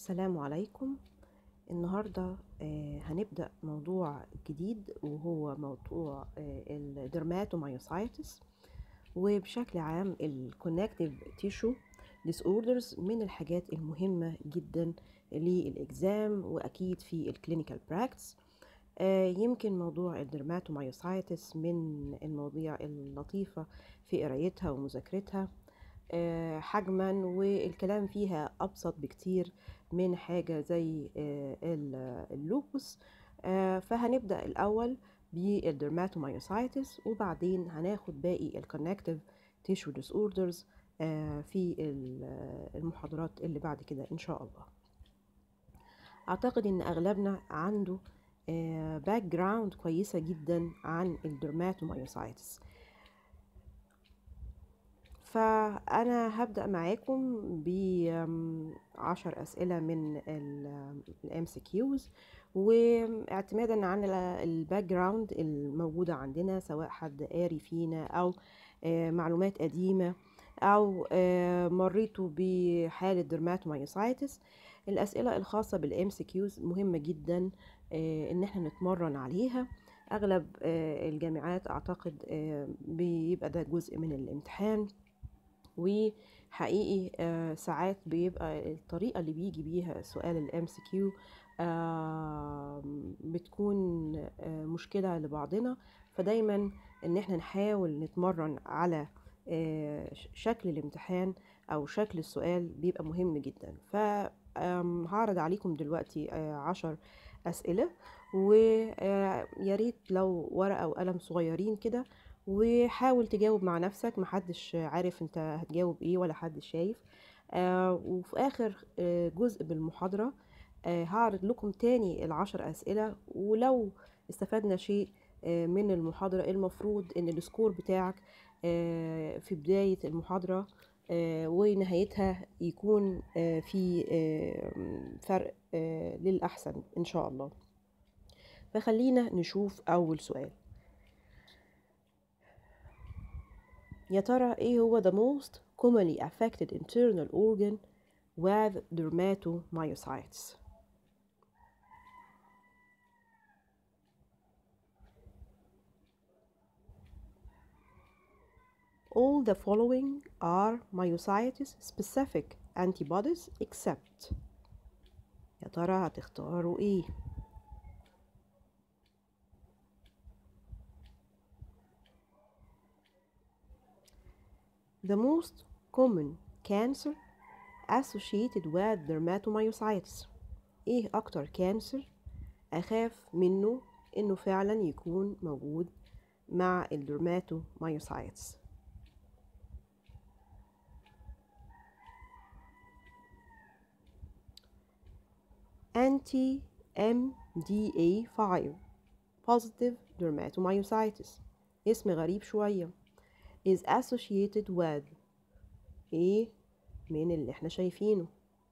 السلام عليكم النهاردة آه، هنبدأ موضوع جديد وهو موضوع الدرماتومايوسايتس وبشكل عام الكونكتيف تيشو disorders من الحاجات المهمة جدا للإجزام وأكيد في الكلينيكال براكتس يمكن موضوع الدرماتومايوسايتس من المواضيع اللطيفة في قرايتها ومذاكرتها آه، حجما والكلام فيها أبسط بكتير من حاجة زي آه، ال- اللوبوس آه، فهنبدأ الأول بالدرماتومايوسايتس وبعدين هناخد باقي الكونكتيف تيشو ديس اوردرز في ال- المحاضرات اللي بعد كده إن شاء الله أعتقد إن أغلبنا عنده باك جراوند كويسة جدا عن الدرماتومايوسايتس فأنا هبدأ معاكم بعشر أسئلة من الام سي كيوز واعتمادا على الباك جراوند الموجودة عندنا سواء حد قاري فينا أو آه، معلومات قديمة أو آه، مريتوا بحالة درماتومايوسايتس الأسئلة الخاصة بالام سي كيوز مهمة جدا آه، إن احنا نتمرن عليها أغلب آه، الجامعات أعتقد آه، بيبقى ده جزء من الامتحان وحقيقي آه، ساعات بيبقى الطريقة اللي بيجي بيها سؤال الام سي كيو بتكون آه، مشكلة لبعضنا فدايما ان احنا نحاول نتمرن على آه، ش- شكل الامتحان او شكل السؤال بيبقى مهم جدا فهعرض عليكم دلوقتي آه، عشر اسئلة ويا ريت لو ورقة وقلم صغيرين كده وحاول تجاوب مع نفسك محدش عارف انت هتجاوب ايه ولا حد شايف آه وفي اخر آه جزء بالمحاضرة آه هعرض لكم تاني العشر اسئلة ولو استفدنا شيء آه من المحاضرة المفروض ان السكور بتاعك آه في بداية المحاضرة آه ونهايتها يكون آه في آه فرق آه للأحسن إن شاء الله فخلينا نشوف أول سؤال يا ترى ايه هو the most commonly affected internal organ with dermatomyositis all the following are myositis specific antibodies except يا ترى هتختاروا ايه The most common cancer associated with dermatomyositis ايه اكتر كانسر اخاف منه انه فعلا يكون موجود مع الدرماتوميوسايتس anti MDA5 positive dermatomyositis اسم غريب شوية is associated with ايه من اللي احنا شايفينه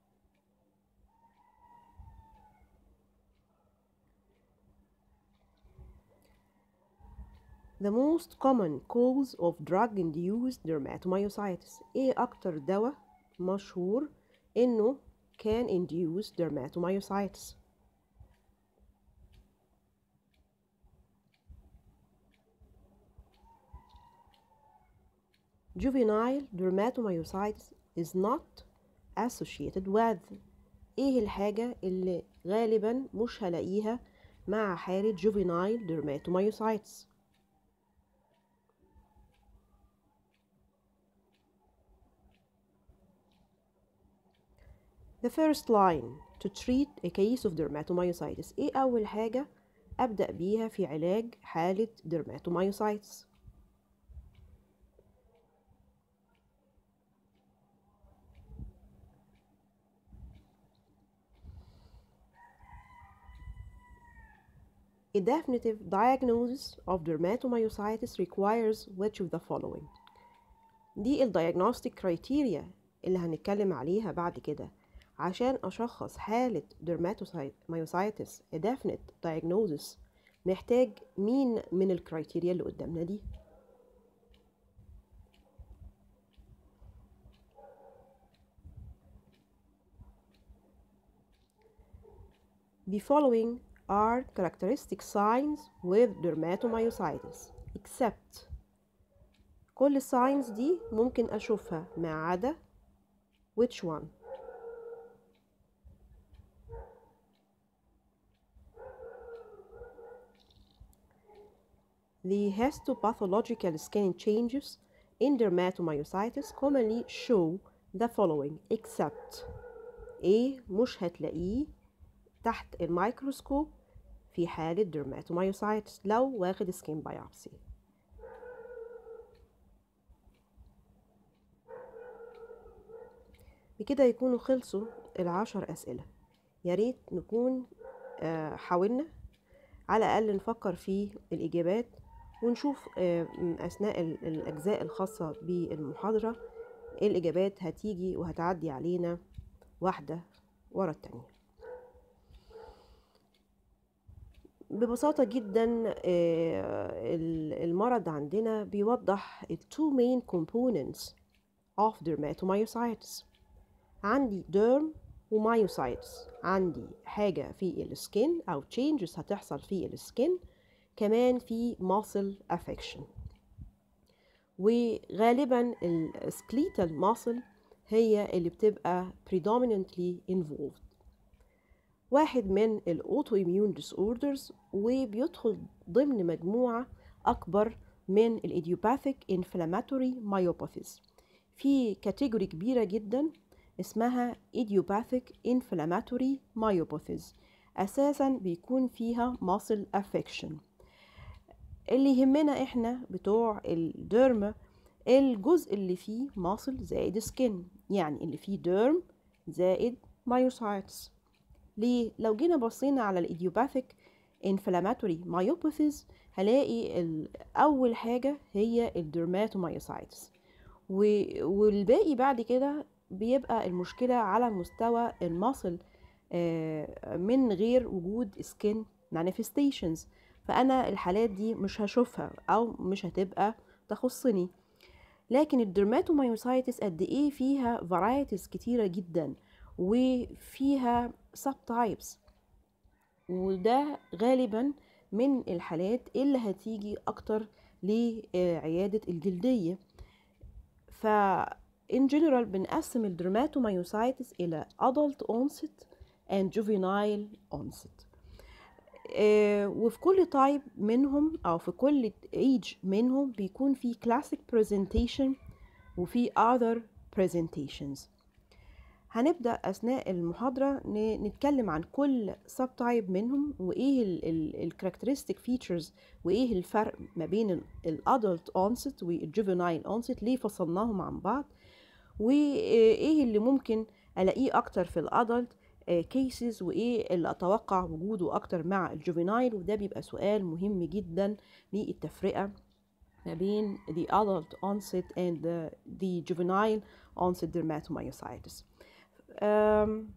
The most common cause of drug-induced dermatomyositis ايه اكتر دواء مشهور انه can induce dermatomyositis juvenile dermatomyositis is not associated with ايه الحاجة اللي غالبا مش هلاقيها مع حالة juvenile dermatomyositis The first line to treat a case of dermatomyositis ايه أول حاجة أبدأ بيها في علاج حالة dermatomyositis A definitive diagnosis of dermatomyositis requires which of the following دي الديagnostic criteria اللي هنتكلم عليها بعد كده عشان أشخص حالة dermatomyositis a definite diagnosis محتاج مين من الكرايتيريا اللي قدامنا دي The following are characteristic signs with dermatomyositis except كل الساينز دي ممكن أشوفها ما عدا which one The histopathological skin changes in dermatomyositis commonly show the following except A مش هتلاقيه تحت الميكروسكوب في حالة dermatomyositis لو واخد skin biopsy بكده يكونوا خلصوا العشر أسئلة يا ريت نكون آه، حاولنا على الأقل نفكر في الإجابات ونشوف آه، أثناء ال- الأجزاء الخاصة بالمحاضرة إيه الإجابات هتيجي وهتعدي علينا واحدة ورا التانية ببساطة جدا آه، ال- المرض عندنا بيوضح ال two main components of dermatomyositis عندي derm ومايوسايتس عندي حاجة في السكين أو changes هتحصل في السكين كمان في muscle affection وغالبا السكليتال muscle هي اللي بتبقى predominantly involved واحد من الاوتو immune disorders وبيدخل ضمن مجموعة أكبر من الايديوباثيك inflammatory myopathies في كاتيجوري كبيرة جدا اسمها idiopathic inflammatory myopathies أساسا بيكون فيها muscle affection اللي يهمنا احنا بتوع الديرما الجزء اللي فيه muscle زائد skin يعني اللي فيه ديرم زائد مايوسايتس ليه لو جينا بصينا على الايديوباثيك inflammatory myopathies هلاقي ال- اول حاجه هي الدرماتومايوسايتس و- والباقي بعد كده بيبقى المشكله على مستوى المصل آه، من غير وجود سكين manifestations فانا الحالات دي مش هشوفها او مش هتبقى تخصني لكن الدرماتومايوسايتس قد ايه فيها varieties كتيره جدا وفيها subtypes وده غالبا من الحالات اللي هتيجي اكتر لعياده الجلديه ف in general بنقسم الدرماتومايوسايتس إلى adult onset and juvenile onset آه، وفي كل تايب منهم أو في كل age منهم بيكون في classic presentation وفي other presentations هنبدأ أثناء المحاضرة ن- نتكلم عن كل سب تايب منهم وإيه الكاركترستيك فيتشرز وإيه الفرق ما بين الادلت onset والجوفينايل onset ليه فصلناهم عن بعض وإيه اللي ممكن ألاقيه أكتر في الادلت كيسز وإيه اللي أتوقع وجوده أكتر مع الجوفينايل وده بيبقى سؤال مهم جدا للتفرقة ما بين the adult onset and the, the juvenile onset dermatomyositis. أم،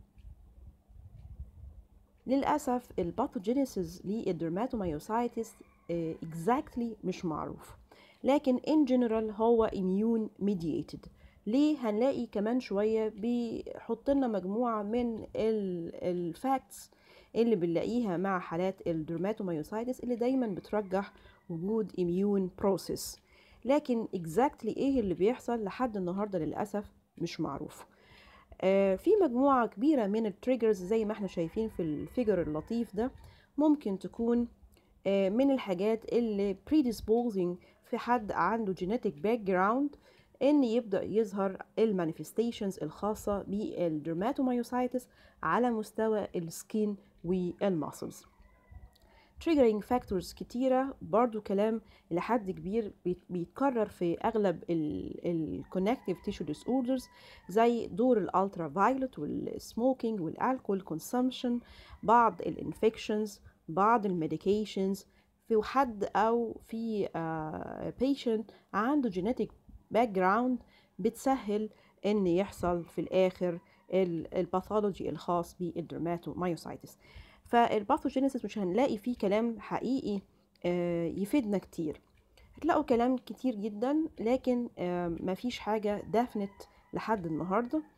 للأسف الباثوجينيسيس للدرماتومايوسايتس exactly مش معروف لكن in general هو immune mediated ليه هنلاقي كمان شوية بيحط لنا مجموعة من الفاكتس اللي بنلاقيها مع حالات الدرماتومايوسايتس اللي دايما بترجح وجود immune process لكن exactly ايه اللي بيحصل لحد النهارده للأسف مش معروف آه، في مجموعة كبيرة من التريجرز زي ما احنا شايفين في الفيجر اللطيف ده ممكن تكون آه، من الحاجات اللي predisposing في حد عنده genetic background ان يبدأ يظهر المانيفستيشنز الخاصة بالدرماتومايوسايتس على مستوى السكين والماسلز triggering factors كتيرة برضو كلام لحد كبير بيت- بيتكرر في أغلب ال connective tissue disorders زي دور الالترا فايولت والسموكينج والالكول كونسومشن بعض الانفكشنز بعض الميديكيشنز في حد او في بيشنت عنده genetic باك بتسهل ان يحصل في الاخر الباثولوجي الخاص بالدرماتومايوسايتس فالباثوجينيسيس مش هنلاقي فيه كلام حقيقي آه، يفيدنا كتير هتلاقوا كلام كتير جدا لكن آه، مفيش حاجة definite لحد النهاردة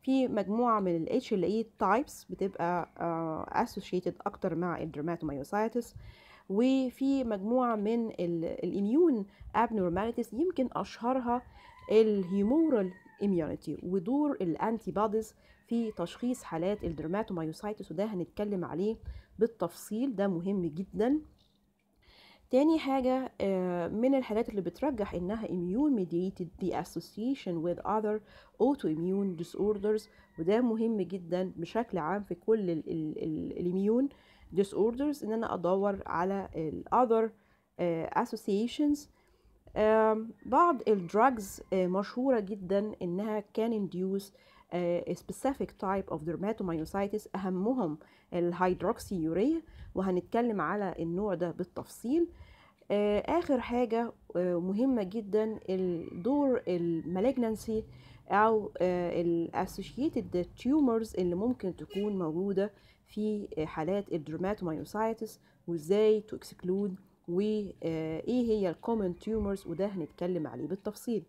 في مجموعة من ال HLA types بتبقى uh, associated أكتر مع الدرماتوميوسايتس وفي مجموعة من الاميون abnormalities يمكن أشهرها الهيمورال immunity ودور الانتي بوديز في تشخيص حالات الدرماتوميوسايتس وده هنتكلم عليه بالتفصيل ده مهم جدا تاني حاجة من الحالات اللي بترجح إنها immune mediated the association with other autoimmune disorders وده مهم جدا بشكل عام في كل الاميون disorders إن أنا أدور على ال other associations بعض الدراجز مشهورة جدا إنها كان induce a specific type of dermatomyositis أهمهم الهيدروكسيوريا وهنتكلم على النوع ده بالتفصيل آخر حاجة مهمة جدا الدور المالجنسي أو الاسوشيتد تيومرز اللي ممكن تكون موجودة في حالات الدرماتوميوسايتس وازاي تو اكسكلود وايه هي الكومن تيومرز وده هنتكلم عليه بالتفصيل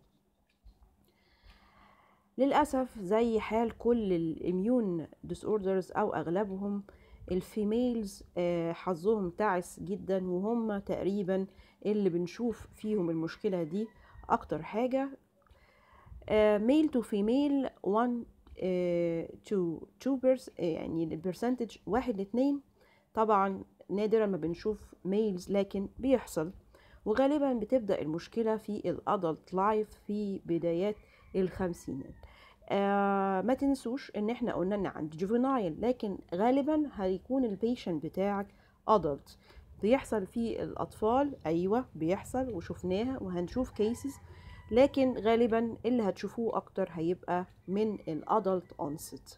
للأسف زي حال كل الاميون ديس اوردرز أو أغلبهم الفيميلز حظهم تعس جدا وهم تقريبا اللي بنشوف فيهم المشكلة دي أكتر حاجة ميل تو فيميل 1 تو 2 يعني البرسنتج واحد لاتنين طبعا نادرا ما بنشوف ميلز لكن بيحصل وغالبا بتبدأ المشكلة في الأدلت لايف في بدايات الخمسينات آه ما تنسوش ان احنا قلنا ان عند جوفينايل لكن غالبا هيكون البيشنت بتاعك ادلت بيحصل في الاطفال ايوه بيحصل وشفناها وهنشوف كيسز لكن غالبا اللي هتشوفوه اكتر هيبقى من الادلت اونست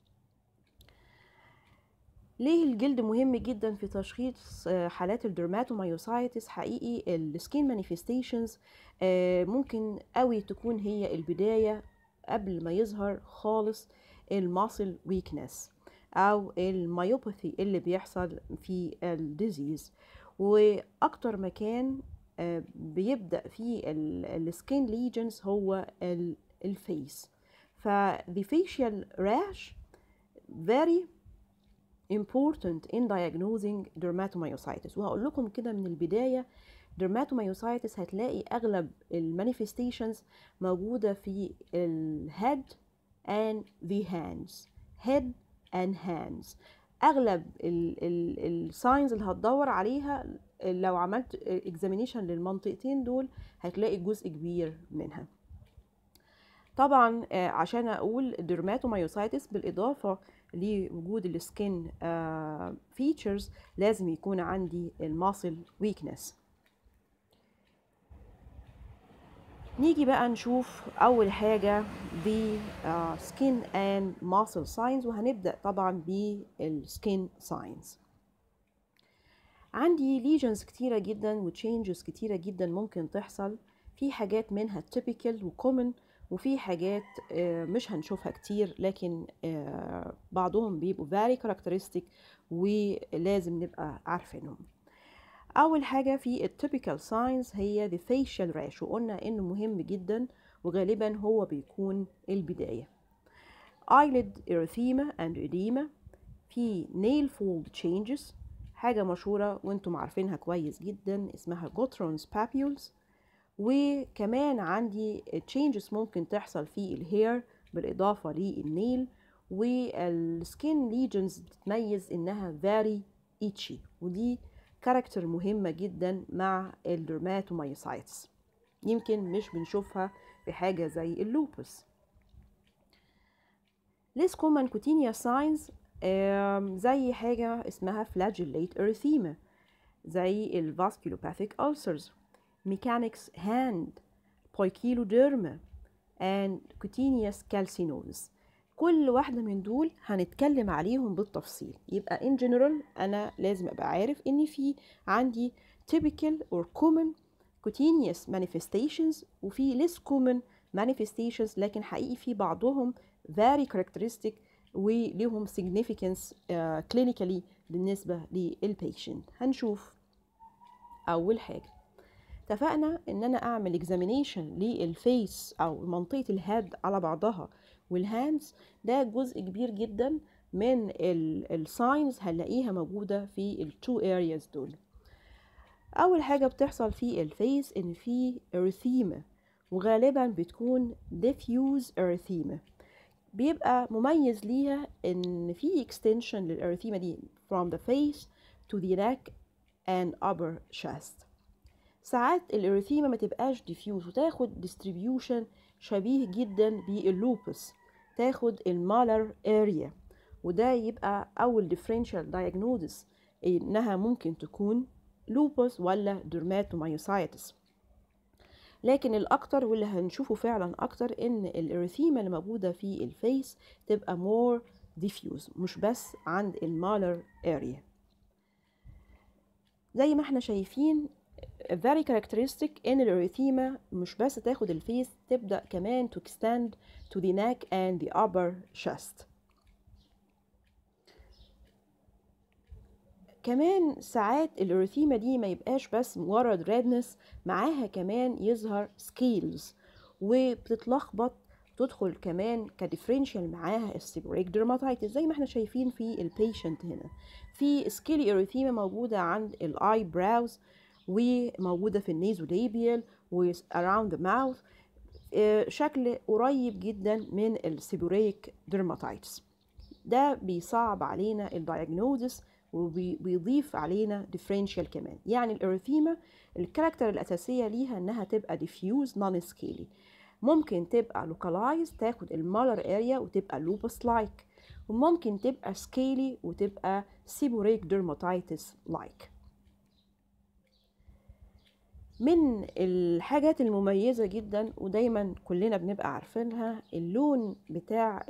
ليه الجلد مهم جدا في تشخيص حالات الدرماتوميوسايتس حقيقي السكين مانيفستيشنز ممكن قوي تكون هي البداية قبل ما يظهر خالص الماسل ويكنس او المايوباثي اللي بيحصل في الديزيز واكتر مكان بيبدا فيه السكين ليجنز هو الفيس ف the facial rash very important in diagnosing dermatomyositis وهقول لكم كده من البدايه dermatomyositis هتلاقي اغلب المانيفستيشنز موجوده في الهيد and the hands head and hands اغلب الساينز اللي هتدور عليها لو عملت اكزامينيشن للمنطقتين دول هتلاقي جزء كبير منها طبعا عشان اقول درماتوميوسايتس بالاضافه لوجود السكين فيتشرز لازم يكون عندي الماسل ويكنس نيجي بقى نشوف أول حاجة the uh, skin and muscle signs وهنبدأ طبعا بالسكين signs عندي lesions كتيرة جدا و changes كتيرة جدا ممكن تحصل في حاجات منها typical و common وفي حاجات مش هنشوفها كتير لكن بعضهم بيبقوا very characteristic ولازم نبقى عارفينهم أول حاجة في التيبيكال ساينز هي the facial rash وقلنا إنه مهم جدا وغالبا هو بيكون البداية eyelid erythema and edema في nail fold changes حاجة مشهورة وانتم عارفينها كويس جدا اسمها Gotron's papules وكمان عندي changes ممكن تحصل في الهير بالإضافة للنيل والسكين ليجنز بتتميز إنها very itchy ودي كاركتر مهمة جدا مع الدرماتوميوسايتس يمكن مش بنشوفها في حاجة زي اللوبس less common cutaneous signs زي حاجة اسمها flagellate erythema زي الفاسكولوباثيك ulcers mechanics hand poikiloderma and cutaneous calcinosis كل واحدة من دول هنتكلم عليهم بالتفصيل يبقى in general أنا لازم أبقى عارف إن في عندي typical or common cutaneous manifestations وفي less common manifestations لكن حقيقي في بعضهم very characteristic وليهم significance uh, clinically بالنسبة للبيشنت هنشوف أول حاجة اتفقنا ان انا اعمل examination للفيس او منطقة الهاد على بعضها والهاندز ده جزء كبير جدا من الساينز هنلاقيها موجودة في التو areas دول أول حاجة بتحصل في الفيس إن في erythema وغالبا بتكون diffuse erythema بيبقى مميز ليها إن في extension للإريثيما دي from the face to the neck and upper chest ساعات الإريثيما ما تبقاش diffuse وتاخد distribution شبيه جدا باللوبس تاخد المالر اريا وده يبقى أول differential diagnosis إنها ممكن تكون لوبس ولا dermatomyositis لكن الأكتر واللي هنشوفه فعلا أكتر إن الإريثيما اللي موجودة في الفيس تبقى more diffuse مش بس عند المالر اريا زي ما احنا شايفين very characteristic ان الاريثيما مش بس تاخد الفيس تبدا كمان to extend to the neck and the upper chest كمان ساعات الاريثيما دي ما يبقاش بس مجرد redness معاها كمان يظهر scales وبتتلخبط تدخل كمان كديفرنشال معاها السيبوريك dermatitis زي ما احنا شايفين في البيشنت هنا في سكيلي اريثيما موجودة عند الاي براوز وموجودة في النيزوليبيال و around the mouth شكل قريب جدا من السيبوريك dermatitis ده بيصعب علينا الدايجنوزس وبيضيف علينا differential كمان يعني الاريثيما الكاركتر الأساسية ليها إنها تبقى diffuse non scaly ممكن تبقى localized تاخد المالر اريا وتبقى lupus like وممكن تبقى scaly وتبقى seborrheic dermatitis like من الحاجات المميزة جدا ودايما كلنا بنبقى عارفينها اللون بتاع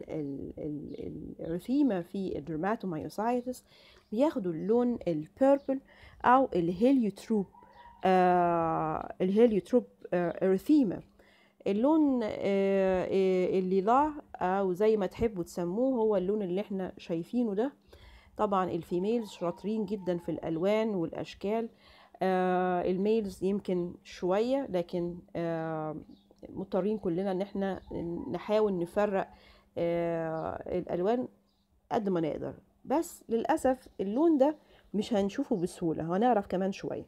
الرثيمة في الدرماتومايوسايتس بياخدوا اللون البيربل أو الهيليوتروب آه الهيليوتروب آه ارثيما اللون آه الليلا أو زي ما تحبوا تسموه هو اللون اللي احنا شايفينه ده طبعا الفيميلز شاطرين جدا في الألوان والأشكال آه الميلز يمكن شوية لكن آه مضطرين كلنا ان احنا نحاول نفرق آه الالوان قد ما نقدر بس للاسف اللون ده مش هنشوفه بسهولة هنعرف كمان شوية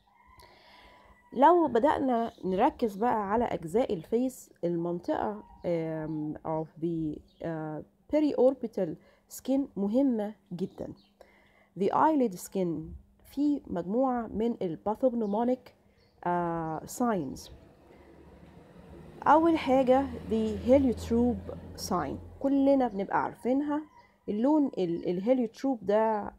لو بدأنا نركز بقى على أجزاء الفيس المنطقة of the uh, periorbital skin مهمة جدا the eyelid skin في مجموعة من الباثوجنومونيك ساينز أول حاجة the heliotrope sign كلنا بنبقى عارفينها اللون الهيليوتروب ده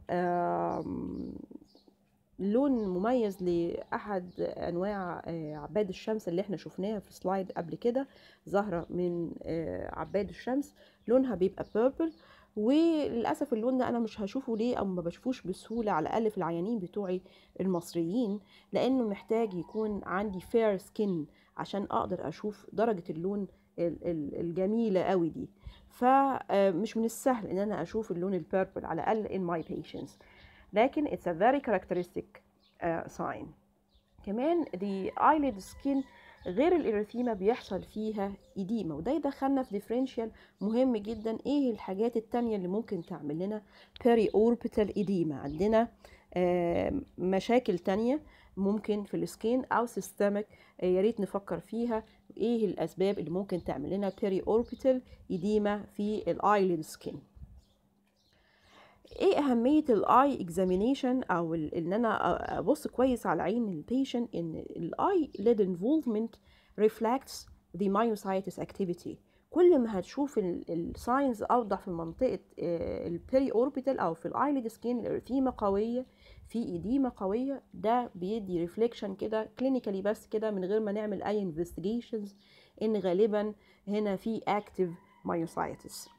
لون مميز لأحد أنواع عباد الشمس اللي احنا شفناها في سلايد قبل كده ظاهرة من عباد الشمس لونها بيبقى purple وللاسف اللون ده انا مش هشوفه ليه او ما بشوفوش بسهوله على الاقل في العيانين بتوعي المصريين لانه محتاج يكون عندي فير سكين عشان اقدر اشوف درجه اللون الجميله قوي دي فمش من السهل ان انا اشوف اللون البيربل على الاقل in my patients لكن it's a very characteristic uh, sign كمان the eyelid skin غير الإريثيما بيحصل فيها إديمة وده يدخلنا في ديفرنشال مهم جدا إيه الحاجات التانية اللي ممكن تعمل لنا بيري أوربيتال إديمة عندنا آه مشاكل تانية ممكن في السكين أو سيستمك آه يا ريت نفكر فيها إيه الأسباب اللي ممكن تعمل لنا بيري أوربيتال إديمة في الآيلid سكين ايه اهميه الاي اكزامينيشن او ان انا ابص كويس على عين البيشنت ان الاي ليد انفولفمنت ريفلكتس ذا مايوسايتس اكتيفيتي كل ما هتشوف الساينز اوضح في منطقه البيري اوربيتال او في الايليد سكين الارثيما قويه في ايديما قويه ده بيدي ريفليكشن كده كلينيكالي بس كده من غير ما نعمل اي انفستيجيشنز ان غالبا هنا في اكتيف مايوسايتس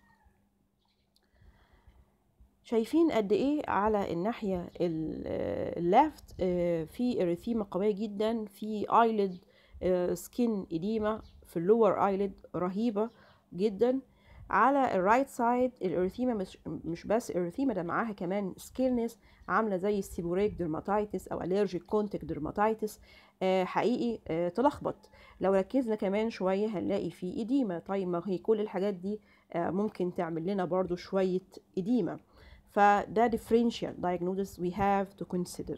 شايفين قد ايه على الناحية اللافت في اريثيما قوية جدا في ايلid سكين اديما في اللور ايلid رهيبة جدا على الرايت سايد الاريثيما مش مش بس اريثيما ده معاها كمان سكيلنس عامله زي السيبوريك ديرماتايتس او الرجيك كونتاكت ديرماتايتس آه حقيقي آه تلخبط لو ركزنا كمان شويه هنلاقي في ايديما طيب ما هي كل الحاجات دي آه ممكن تعمل لنا برضو شويه ايديما فده differential diagnosis we have to consider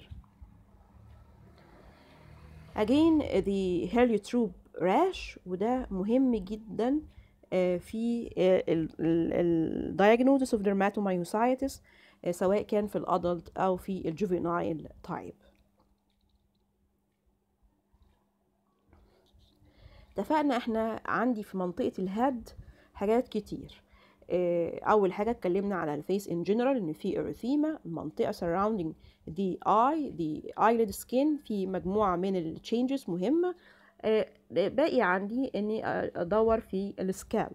again the heliotrope rash وده مهم جدا في ال diagnosis of dermatomyositis سواء كان في الادلت او في الجوفينايل تايب اتفقنا احنا عندي في منطقة الهد حاجات كتير اول حاجة اتكلمنا على الفيس ان جنرال ان في اريثيما المنطقة surrounding the eye the eyelid skin في مجموعة من التشينجز مهمة باقي عندي اني ادور في السكالب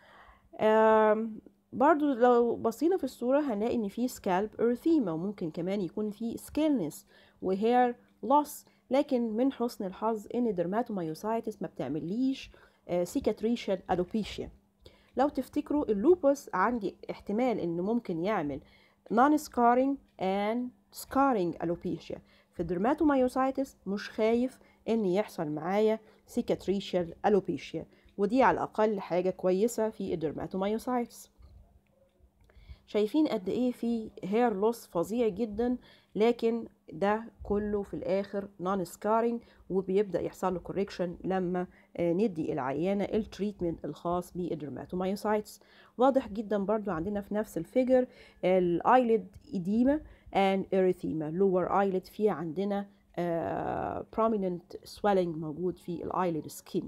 برضو لو بصينا في الصورة هنلاقي ان في سكالب ارثيما وممكن كمان يكون في سكيلنس وهير لوس لكن من حسن الحظ ان الدرماتومايوسايتس ما بتعمليش سيكاتريشال الوبيشيا لو تفتكروا اللوبوس عندي احتمال انه ممكن يعمل non scarring and scarring alopecia في الدرماتومايوسايتس مش خايف ان يحصل معايا cicatricial alopecia ودي على الاقل حاجه كويسه في الدرماتومايوسايتس شايفين قد ايه في هير لوس فظيع جدا لكن ده كله في الاخر نون سكارينج وبيبدا يحصل له كوريكشن لما ندي العيانه التريتمنت الخاص بالدرماتومايوسايتس واضح جدا برضو عندنا في نفس الفيجر الايلid edema and erythema lower eyelid في عندنا uh, prominent swelling موجود في الايلid skin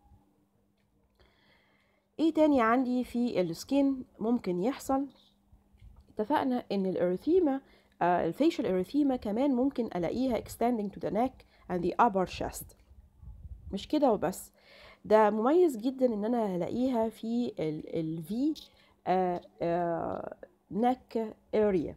ايه تاني عندي في السكين ممكن يحصل اتفقنا ان الاريثيما الفيشل اريثيما كمان ممكن الاقيها extending to the neck and the upper chest مش كده وبس ده مميز جدا ان انا هلاقيها في ال V neck area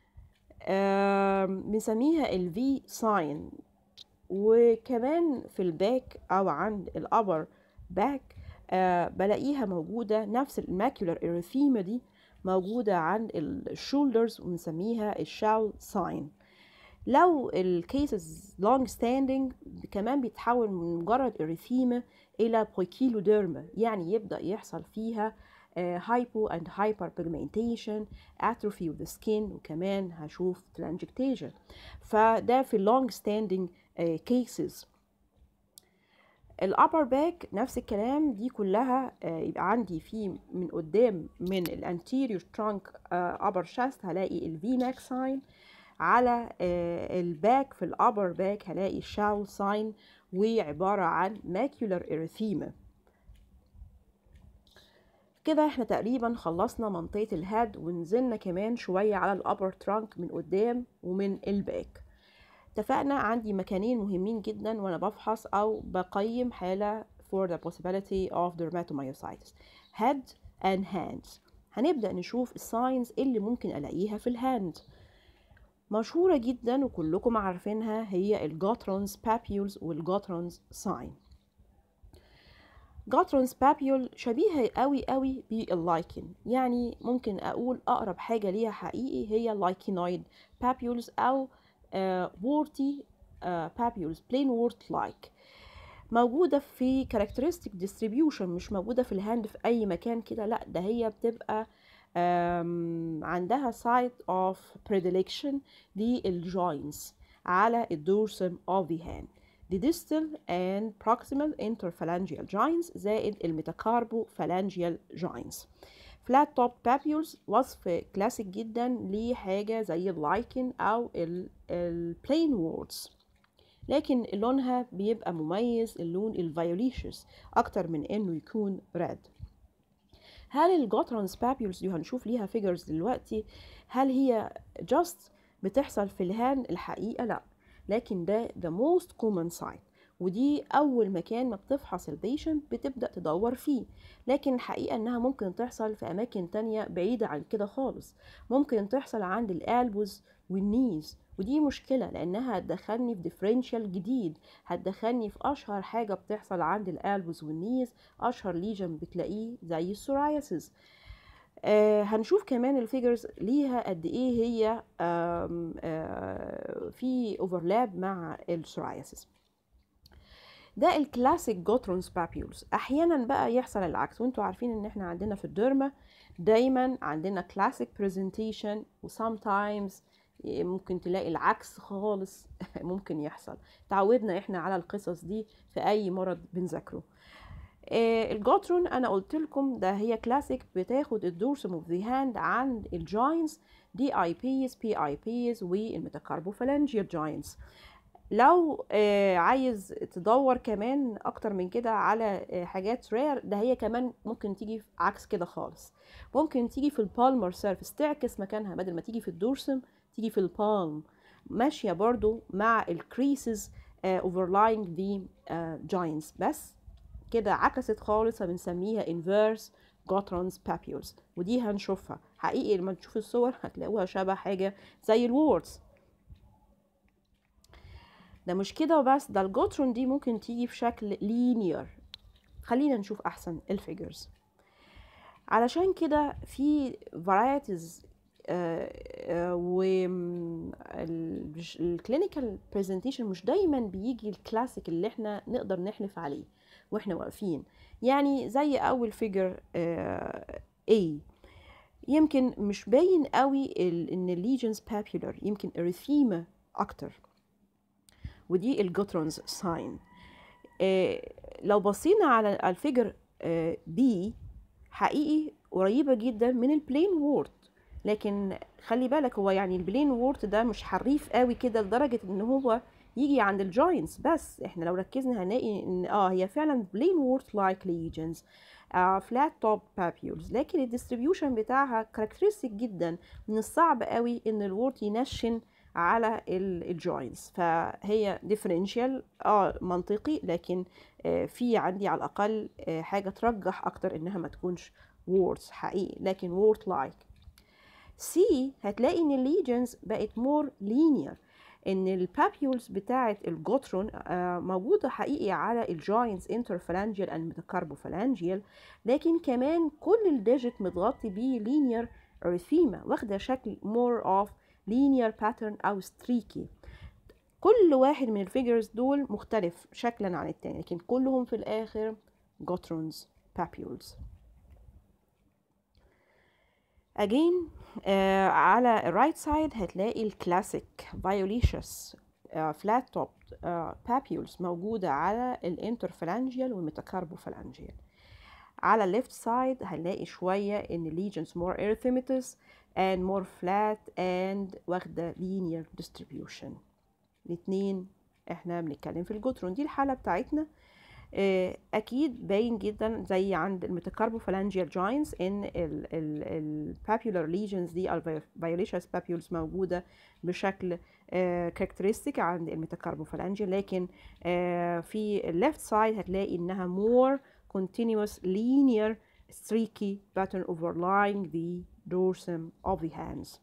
بنسميها ال V sign وكمان في الباك او عند الابر باك بلاقيها موجودة نفس الماكيولار اريثيما دي موجودة عند الشولدرز وبنسميها الشاو ساين لو الكيسز لونج ستاندينج كمان بيتحول من مجرد اريثيما الى بويكيلوديرما يعني يبدا يحصل فيها هايبو اند هايبر بيجمنتيشن اتروفي اوف ذا سكين وكمان هشوف تلانجكتيجن فده في اللونج ستاندينج كيسز الابر باك نفس الكلام دي كلها يبقى عندي في من قدام من الانتيريور ترانك ابر شاست هلاقي الفي ناك ساين على الباك في الابر باك هلاقي الشاول ساين وعبارة عن ماكيولار اريثيما كده احنا تقريبا خلصنا منطقة الهاد ونزلنا كمان شوية على الابر ترانك من قدام ومن الباك اتفقنا عندي مكانين مهمين جدا وانا بفحص او بقيم حالة for the possibility of dermatomyositis head and hands هنبدأ نشوف الساينز اللي ممكن الاقيها في الهاند مشهورة جدا وكلكم عارفينها هي الجوترونز بابيولز والجوترونز ساين جوترونز بابيول شبيهة قوي قوي باللايكن يعني ممكن اقول اقرب حاجة ليها حقيقي هي لايكينويد بابيولز او وورتي بابيولز بلين وورت لايك موجودة في characteristic distribution مش موجودة في الهاند في أي مكان كده لأ ده هي بتبقى عندها site of predilection للجوينتس على الدورسم of the hand the distal and proximal interphalangeal joints زائد الميتاكاربو phalangeal joints flat top papules وصف كلاسيك جدا لحاجة زي اللايكن أو البلين ووردز لكن لونها بيبقى مميز اللون الفيوليشس أكتر من إنه يكون ريد هل الجوترانز بابيولز دي هنشوف ليها فيجرز دلوقتي هل هي جاست بتحصل في الهان الحقيقة لا لكن ده the most common sign ودي أول مكان ما بتفحص البيشنت بتبدأ تدور فيه لكن الحقيقة إنها ممكن تحصل في أماكن تانية بعيدة عن كده خالص ممكن تحصل عند الألبوز والنيز ودي مشكلة لأنها هتدخلني في ديفرنشال جديد هتدخلني في أشهر حاجة بتحصل عند الألبوز والنيز أشهر ليجن بتلاقيه زي السورايسيس آه هنشوف كمان الفيجرز ليها قد ايه هي آم آه في اوفرلاب مع السورايسيس ده الكلاسيك جوترونز بابيولز احيانا بقى يحصل العكس وانتوا عارفين ان احنا عندنا في الديرما دايما عندنا كلاسيك برزنتيشن وسامتايمز ممكن تلاقي العكس خالص ممكن يحصل تعودنا احنا على القصص دي في اي مرض بنذاكره آه الجوترون انا قلت لكم ده هي كلاسيك بتاخد الدورسم اوف ذا هاند عند الجاينتس دي اي بيز بي اي بيز والميتاكاربوفالانجيال جاينتس لو آه عايز تدور كمان اكتر من كده على آه حاجات رير ده هي كمان ممكن تيجي عكس كده خالص ممكن تيجي في البالمر سيرفيس تعكس مكانها بدل ما تيجي في الدورسم تيجي في البالم ماشيه برضو مع الكريسز overlying the uh, joints بس كده عكست خالص فبنسميها inverse Gotron's papules ودي هنشوفها حقيقي لما تشوف الصور هتلاقوها شبه حاجة زي الوردز ده مش كده وبس ده الجوترون دي ممكن تيجي في شكل لينير خلينا نشوف احسن الفيجرز علشان كده في varieties و الكلينيكال برزنتيشن مش دايما بيجي الكلاسيك اللي احنا نقدر نحلف عليه واحنا واقفين يعني زي اول فيجر A يمكن مش باين قوي ان الليجنز بابيولار يمكن اريثيما اكتر ودي الجوترونز ساين لو بصينا على الفيجر بي حقيقي قريبه جدا من البلين وورد لكن خلي بالك هو يعني البلين وورت ده مش حريف قوي كده لدرجه ان هو يجي عند الجوينتس بس احنا لو ركزنا هنلاقي ان اه هي فعلا بلين وورت لايك ليجنز فلات توب بابيولز لكن الديستريبيوشن بتاعها كاركترستيك جدا من الصعب قوي ان الوورت ينشن على الجوينتس فهي ديفرنشال اه منطقي لكن آه في عندي على الاقل آه حاجه ترجح اكتر انها ما تكونش ووردز حقيقي لكن وورد لايك سي هتلاقي ان الليجنز بقت مور لينير ان البابيولز بتاعه الجوترون آه موجوده حقيقي على الجوينتس انترفالانجيال اند ميتاكاربوفالانجيال لكن كمان كل الديجيت متغطي بيه لينير اريثيما واخده شكل مور اوف لينير باترن او ستريكي كل واحد من الفيجرز دول مختلف شكلا عن التاني لكن كلهم في الاخر جوترونز بابيولز again آه على الرايت سايد هتلاقي الكلاسيك فايوليشس فلات توب بابيولز موجودة على الانترفالانجيال والميتاكاربوفالانجيال على الليفت سايد هنلاقي شوية ان legions more erythematous and more flat and واخدة linear distribution الاتنين احنا بنتكلم في الجوترون دي الحالة بتاعتنا اكيد باين جدا زي عند الميتاكاربوفالانجيال جاينتس ان البابيولار ليجنز دي الفيوليشس بابيولز موجوده بشكل كاركترستيك عند الميتاكاربوفالانجيال لكن في الليفت سايد هتلاقي انها more continuous linear streaky pattern overlying the dorsum of the hands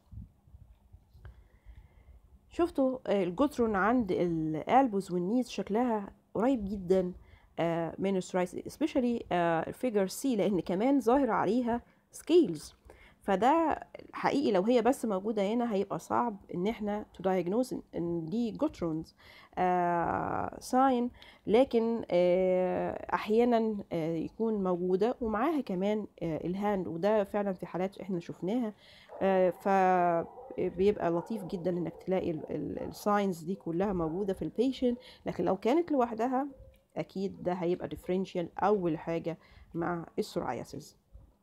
شفتوا الجوترون عند الالبوز والنيز شكلها قريب جدا من السورايسيس especially الفيجر سي لان كمان ظاهر عليها سكيلز فده حقيقي لو هي بس موجوده هنا هيبقى صعب ان احنا تو diagnose ان دي جوترونز ساين لكن آه احيانا آه يكون موجوده ومعاها كمان آه الهاند وده فعلا في حالات احنا شفناها فبيبقى لطيف جدا انك تلاقي الساينز دي كلها موجوده في البيشنت لكن لو كانت لوحدها اكيد ده هيبقى ديفرنشال اول حاجه مع السورايسيس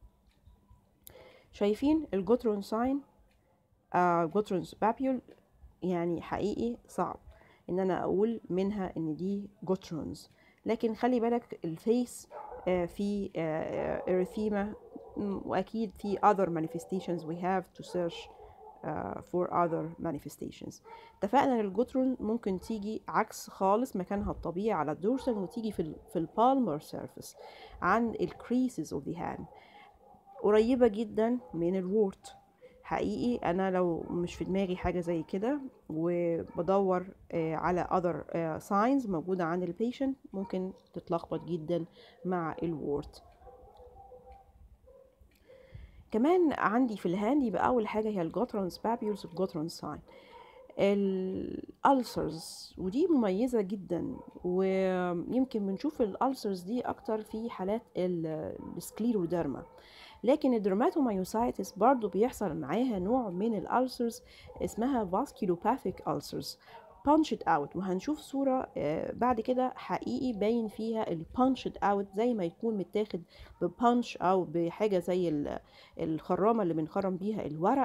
شايفين الجوترون ساين آه جوترونز بابيول يعني حقيقي صعب ان انا اقول منها ان دي جوترونز لكن خلي بالك الفيس آه في آه اريثيما واكيد في other manifestations we have to search uh, for other manifestations اتفقنا ان الجوترون ممكن تيجي عكس خالص مكانها الطبيعي على الدورسال وتيجي في ال في البالمر سيرفيس عند الكريسز اوف ذا هاند قريبه جدا من الورت حقيقي انا لو مش في دماغي حاجه زي كده وبدور آه، على other آه، signs موجوده عند البيشنت ممكن تتلخبط جدا مع الوورد كمان عندي في الهاند يبقى اول حاجه هي الجوترونز بابيولز والجوترونز ساين الالسرز ودي مميزه جدا ويمكن بنشوف الالسرز دي اكتر في حالات السكليروديرما لكن الدرماتومايوسايتس برضو بيحصل معاها نوع من الالسرز اسمها فاسكيلوباثيك ulcers punched out وهنشوف صورة آه، بعد كده حقيقي باين فيها البانشد اوت زي ما يكون متاخد ببانش او بحاجة زي ال- الخرامة اللي بنخرم بيها الورق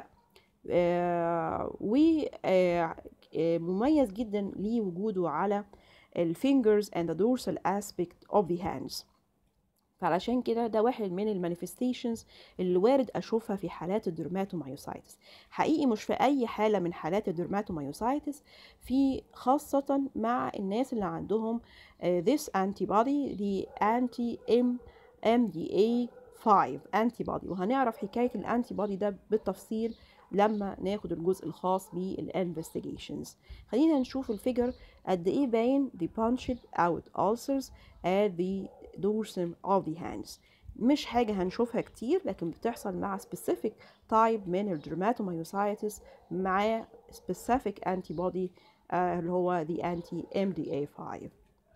ومميز جدا ليه وجوده على الفينجرز and the dorsal aspect of the hands فعلشان كده ده واحد من المانيفستيشنز اللي وارد اشوفها في حالات الدرماتومايوسايتس حقيقي مش في اي حاله من حالات الدرماتومايوسايتس في خاصه مع الناس اللي عندهم آه، this antibody the anti M MDA 5 antibody وهنعرف حكايه الانتي بودي ده بالتفصيل لما ناخد الجزء الخاص بالانفستيجيشنز خلينا نشوف الفيجر قد ايه باين the punched out ulcers at the dorsum of the hands مش حاجة هنشوفها كتير لكن بتحصل مع specific type من الدرماتومايوسايتس مع specific antibody آه، اللي هو the anti-MDA5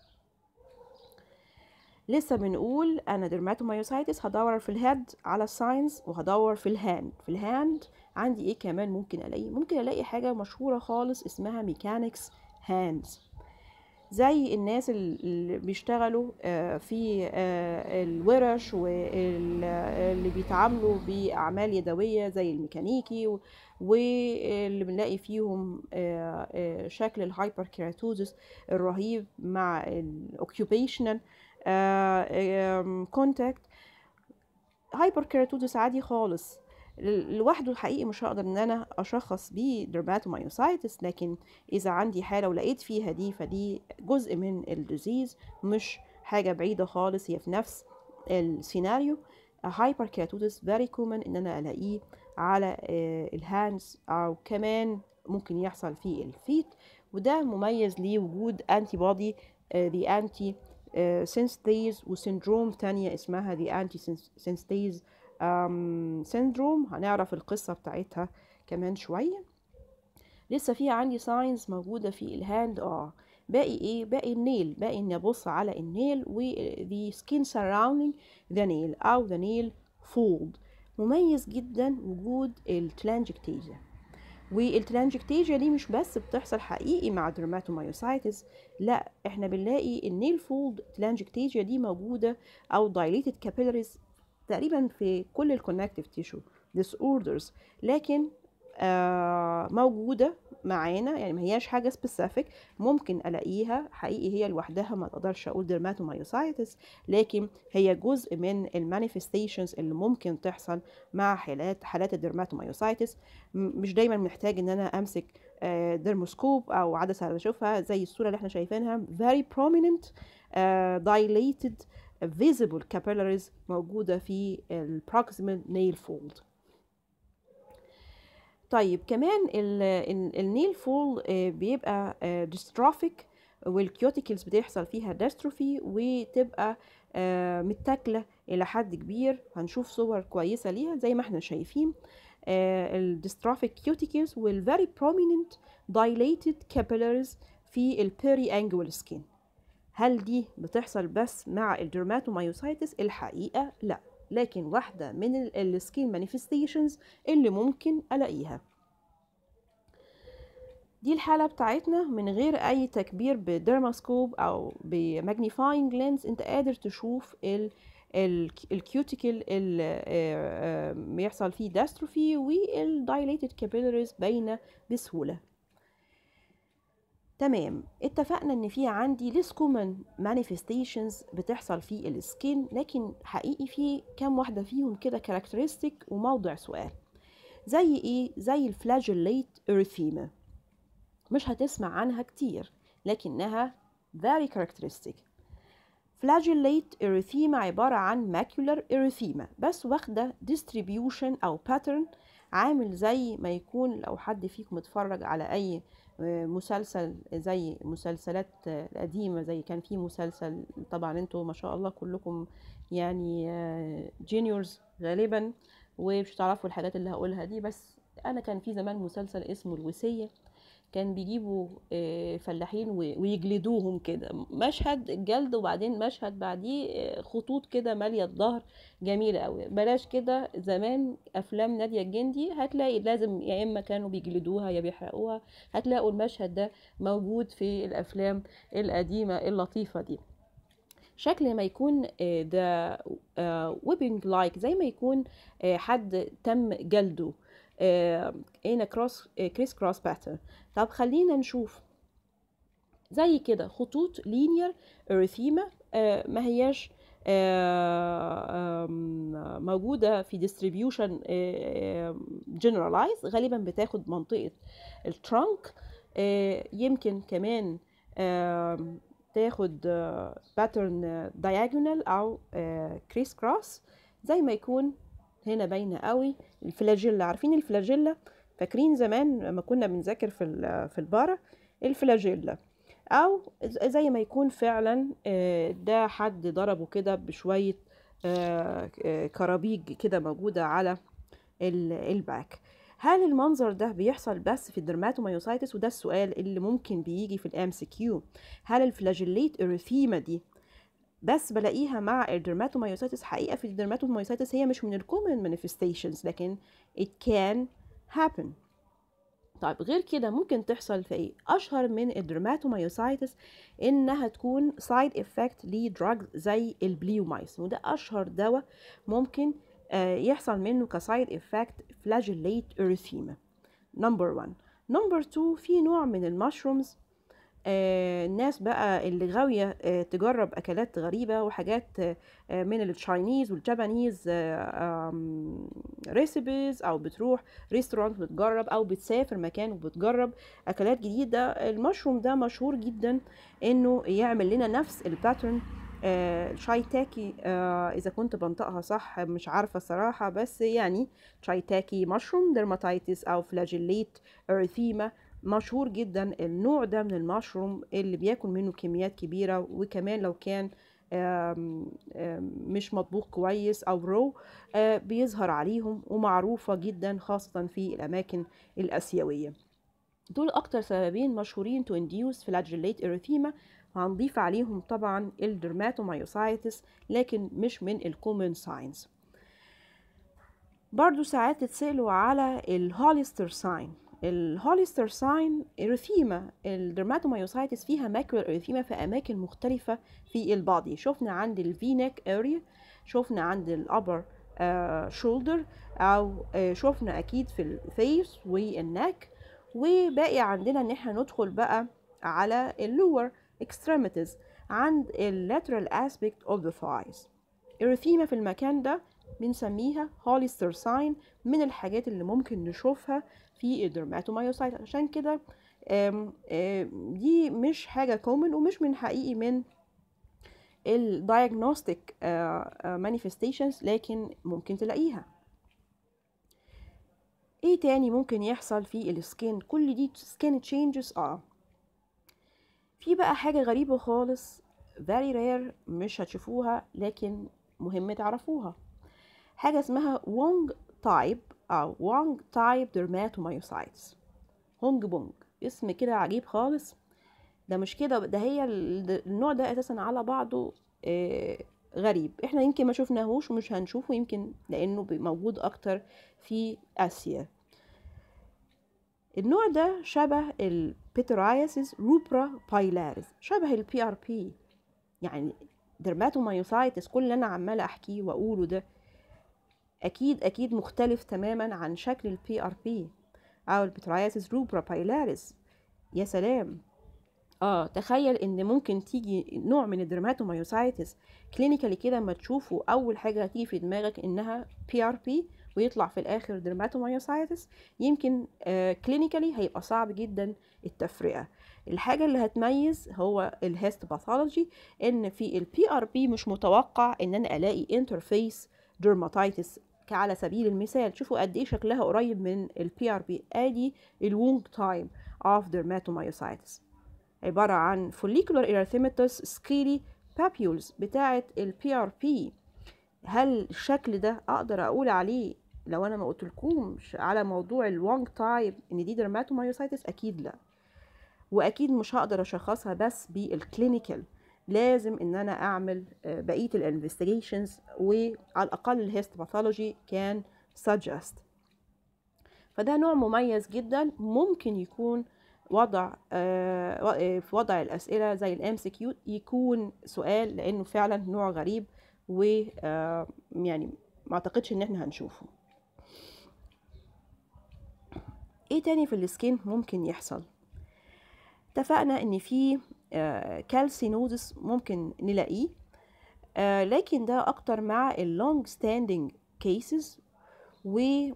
لسه بنقول انا درماتومايوسايتس هدور في الهيد على الساينز وهدور في الهاند في الهاند عندي ايه كمان ممكن الاقي ممكن الاقي حاجه مشهوره خالص اسمها ميكانيكس هاندز زي الناس اللي بيشتغلوا آه، في آه، الورش واللي بيتعاملوا بأعمال يدوية زي الميكانيكي و- واللي بنلاقي فيهم آه، آه، شكل الهايبر كيراتوزس الرهيب مع الاوكيوبيشنال كونتاكت هايبر كيراتوزس عادي خالص ل- لوحده حقيقي مش هقدر ان انا اشخص بيه درماتومايوسايتس لكن اذا عندي حاله ولقيت فيها دي فدي جزء من الديزيز مش حاجه بعيده خالص هي في نفس السيناريو هايبر كيراتوزس فيري كومن ان انا الاقيه على الهاندز او كمان ممكن يحصل في الفيت وده مميز ليه وجود انتي بودي ذا انتي سينستيز وسندروم تانية اسمها ذا انتي سينستيز سيندروم هنعرف القصة بتاعتها كمان شوية لسه في عندي ساينز موجودة في الهاند اه باقي ايه باقي النيل باقي اني ابص على النيل و the skin surrounding the nail او the nail fold مميز جدا وجود التلانجكتيجيا والتلانجكتيجيا دي مش بس بتحصل حقيقي مع درماتومايوسايتس لا احنا بنلاقي النيل فولد تلانجكتيجيا دي موجودة او dilated capillaries تقريبا في كل الكونكتيف تيشو disorders لكن آه موجودة معانا يعني ما هياش حاجة سبيسيفيك ممكن ألاقيها حقيقي هي لوحدها ما تقدرش أقول درماتومايوسايتس لكن هي جزء من المانيفستيشنز اللي ممكن تحصل مع حالات حالات الدرماتومايوسايتس م- مش دايما محتاج ان انا امسك آه، درموسكوب او عدسه اشوفها زي الصوره اللي احنا شايفينها very prominent uh, dilated visible capillaries موجودة في ال proximal nail fold طيب كمان النيل فول بيبقى آه، dystrophic والكيوتيكلز بتحصل فيها دystrophy وتبقى آه، متاكلة إلى حد كبير هنشوف صور كويسة ليها زي ما احنا شايفين الديستروفيك كيوتيكلز والفيري prominent dilated capillaries في البيري انجول سكين هل دي بتحصل بس مع الدرماتومايوسايتس الحقيقة لا لكن واحدة من السكين مانيفستيشنز اللي ممكن ألاقيها دي الحالة بتاعتنا من غير أي تكبير بديرماسكوب أو بماجنيفاينج لينز أنت قادر تشوف ال الكيوتيكل اللي بيحصل فيه داستروفي والدايليتد كابيلاريز باينة بسهولة تمام اتفقنا ان في عندي less common manifestations بتحصل في السكين لكن حقيقي في كام واحدة فيهم كده characteristic وموضع سؤال زي ايه زي الفلاجيليت erythema مش هتسمع عنها كتير لكنها very characteristic flagellate erythema عبارة عن macular erythema بس واخدة distribution أو pattern عامل زي ما يكون لو حد فيكم اتفرج على اي مسلسل زي مسلسلات القديمة زي كان في مسلسل طبعا انتوا ما شاء الله كلكم يعني جينيورز غالبا ومش هتعرفوا الحاجات اللي هقولها دي بس انا كان في زمان مسلسل اسمه الوصية كان بيجيبوا فلاحين ويجلدوهم كده مشهد جلد وبعدين مشهد بعديه خطوط كده ماليه الظهر جميله قوي بلاش كده زمان افلام ناديه الجندي هتلاقي لازم يا اما كانوا بيجلدوها يا بيحرقوها هتلاقوا المشهد ده موجود في الافلام القديمه اللطيفه دي شكل ما يكون ده ويبنج لايك زي ما يكون حد تم جلده هنا كروس كريس كروس باترن طب خلينا نشوف زي كده خطوط لينير اريثيما ما هياش موجودة في distribution generalize غالبا بتاخد منطقة الترانك يمكن كمان تاخد باترن diagonal أو كريس كروس زي ما يكون هنا باينه قوي الفلاجيلا عارفين الفلاجيلا فاكرين زمان لما كنا بنذاكر في في البارة الفلاجيلا او زي ما يكون فعلا ده حد ضربه كده بشويه كرابيج كده موجوده على الباك هل المنظر ده بيحصل بس في الدرماتومايوسايتس وده السؤال اللي ممكن بيجي في الام سي كيو هل الفلاجيليت اريثيما دي بس بلاقيها مع الدرماتومايوسايتس حقيقه في الدرماتومايوسايتس هي مش من الكومن مانيفستيشنز لكن it can happen طيب غير كده ممكن تحصل في ايه اشهر من الدرماتومايوسايتس انها تكون سايد افكت لدراج زي البليومايس وده اشهر دواء ممكن يحصل منه كسايد افكت فلاجيليت اريثيما نمبر 1 نمبر 2 في نوع من المشرومز آه الناس بقى اللي غاوية آه تجرب أكلات غريبة وحاجات آه من التشاينيز والجابانيز ريسيبيز أو بتروح ريستورانت بتجرب أو بتسافر مكان وبتجرب أكلات جديدة المشروم ده مشهور جدا إنه يعمل لنا نفس الباترن شايتاكي إذا كنت بنطقها صح مش عارفة الصراحة بس يعني شايتاكي مشروم درماتيتس أو فلاجيليت اريثيما مشهور جدا النوع ده من المشروم اللي بياكل منه كميات كبيرة وكمان لو كان آم آم مش مطبوخ كويس او رو بيظهر عليهم ومعروفة جدا خاصة في الاماكن الاسيوية دول اكتر سببين مشهورين to induce flagellate erythema هنضيف عليهم طبعا الدرماتومايوسايتس لكن مش من الكومن ساينز برضو ساعات تتسألوا على الهوليستر ساين الهوليستر ساين اريثيما الدرماتومايوسايتس فيها ماكرو اريثيما في اماكن مختلفه في البادي شفنا عند الفينك اريا شفنا عند الابر شولدر او uh, شفنا اكيد في الفيس والنك وباقي عندنا ان احنا ندخل بقى على اللور extremities عند اللاترال aspect of the thighs اريثيما في المكان ده بنسميها هوليستر ساين من الحاجات اللي ممكن نشوفها في الدرماتومايوسايت عشان كده دي مش حاجة كومن ومش من حقيقي من الدايجنوستيك مانيفستيشنز لكن ممكن تلاقيها ايه تاني ممكن يحصل في السكين كل دي سكين تشينجز اه في بقى حاجة غريبة خالص very rare مش هتشوفوها لكن مهم تعرفوها حاجة اسمها وونج تايب أو وونج تايب درماتومايوسايتس هونج بونج اسم كده عجيب خالص ده مش كده ده هي النوع ده أساسا على بعضه آه غريب احنا يمكن ما شفناهوش ومش هنشوفه يمكن لأنه موجود أكتر في آسيا النوع ده شبه البيترايسيس روبرا بايلاريس شبه البي ار بي يعني درماتومايوسايتس كل اللي انا عماله احكيه واقوله ده اكيد اكيد مختلف تماما عن شكل البي ار بي او البيترايسيس روبرا بايلاريس يا سلام اه تخيل ان ممكن تيجي نوع من الدرماتومايوسايتس كلينيكالي كده ما تشوفه اول حاجه هتيجي في دماغك انها بي ار بي ويطلع في الاخر درماتومايوسايتس يمكن آه كلينيكالي هيبقى صعب جدا التفرقه الحاجه اللي هتميز هو الهيست باثولوجي ان في البي ار بي مش متوقع ان انا الاقي انترفيس dermatitis على سبيل المثال شوفوا قد ايه شكلها قريب من البي ار بي ادي الوونج تايم اوف dermatomyositis عبارة عن follicular erythematous scaly papules بتاعة البي ار بي هل الشكل ده اقدر اقول عليه لو انا ما قلتلكمش على موضوع الوونج تايب ان دي dermatomyositis اكيد لا واكيد مش هقدر اشخصها بس بالكلينيكال لازم ان انا اعمل بقيه الانفستيجيشنز وعلى الاقل الهيستوباثولوجي كان suggest فده نوع مميز جدا ممكن يكون وضع في وضع الاسئله زي الام سي كيو يكون سؤال لانه فعلا نوع غريب و يعني ما اعتقدش ان احنا هنشوفه ايه تاني في السكين ممكن يحصل اتفقنا ان في كالسينوزس ممكن نلاقيه آه لكن ده اكتر مع اللونج ستاندينج كيسز و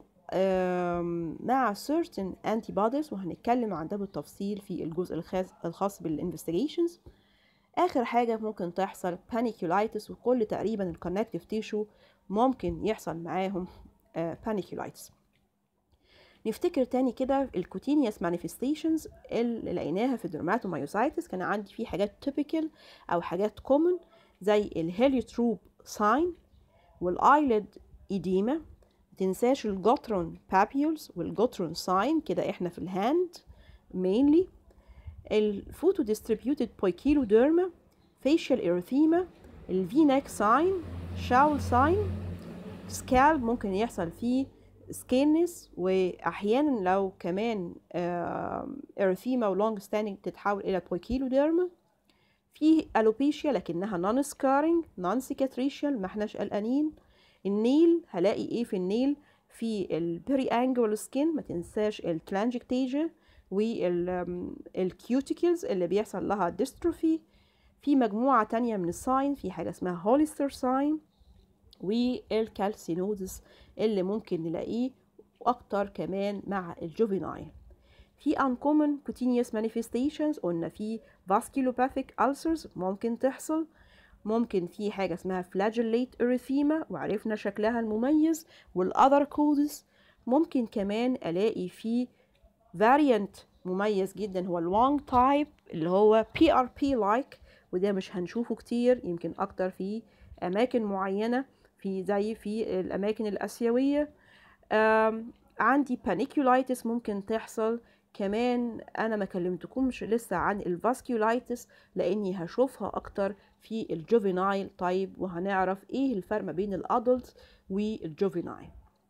مع certain antibodies وهنتكلم عن ده بالتفصيل في الجزء الخاص بالانفستيجيشنز اخر حاجه ممكن تحصل بانيكولايتس وكل تقريبا الكونكتيف تيشو ممكن يحصل معاهم بانيكولايتس نفتكر تاني كده الكوتينيوس مانيفستيشنز اللي لقيناها في الدرماتومايوسايتس كان عندي فيه حاجات تيبيكال او حاجات كومن زي الهيليوتروب ساين والايلid ايديما متنساش الجوترون بابيولز والجوترون ساين كده احنا في الهاند mainly الفوتو ديستريبيوتد بويكيلوديرما facial erythema الفي نيك ساين شاول ساين سكالب ممكن يحصل فيه سكينس واحيانا لو كمان اريثيما ولونج ستاندنج تتحول الى بويكيلوديرما في الوبيشيا لكنها نون سكارينج نون سيكاتريشيال ما احناش قلقانين النيل هلاقي ايه في النيل في البري انجول سكين ما تنساش التلانجكتيجا والكيوتيكلز اللي بيحصل لها ديستروفي في مجموعة تانية من الساين في حاجة اسمها هوليستر ساين والكالسينوزس اللي ممكن نلاقيه واكتر كمان مع الجوفينايل في uncommon cutaneous manifestations قلنا في vasculopathic ulcers ممكن تحصل ممكن في حاجة اسمها flagellate erythema وعرفنا شكلها المميز والother causes ممكن كمان ألاقي في variant مميز جدا هو اللونج تايب اللي هو PRP like وده مش هنشوفه كتير يمكن أكتر في أماكن معينة في زي في الأماكن الآسيوية عندي بانيكولايتس ممكن تحصل كمان انا ما كلمتكمش لسه عن الفاسكولايتس لاني هشوفها اكتر في الجوفينايل طيب وهنعرف ايه الفرق ما بين الادلت والجوفينايل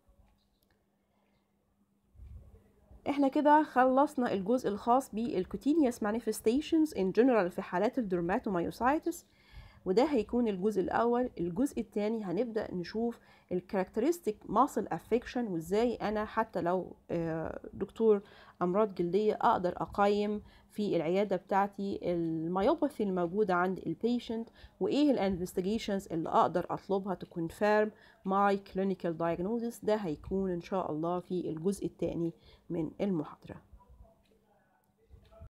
احنا كده خلصنا الجزء الخاص بالكوتينيوس مانيفستيشنز ان جنرال في حالات الدرماتومايوسايتس وده هيكون الجزء الاول الجزء الثاني هنبدا نشوف الكاركترستيك ماسل افكشن وازاي انا حتى لو دكتور امراض جلديه اقدر اقيم في العياده بتاعتي المايوباثي الموجوده عند البيشنت وايه الانفستيجيشنز اللي اقدر اطلبها تكونفيرم ماي كلينيكال diagnosis ده هيكون ان شاء الله في الجزء الثاني من المحاضره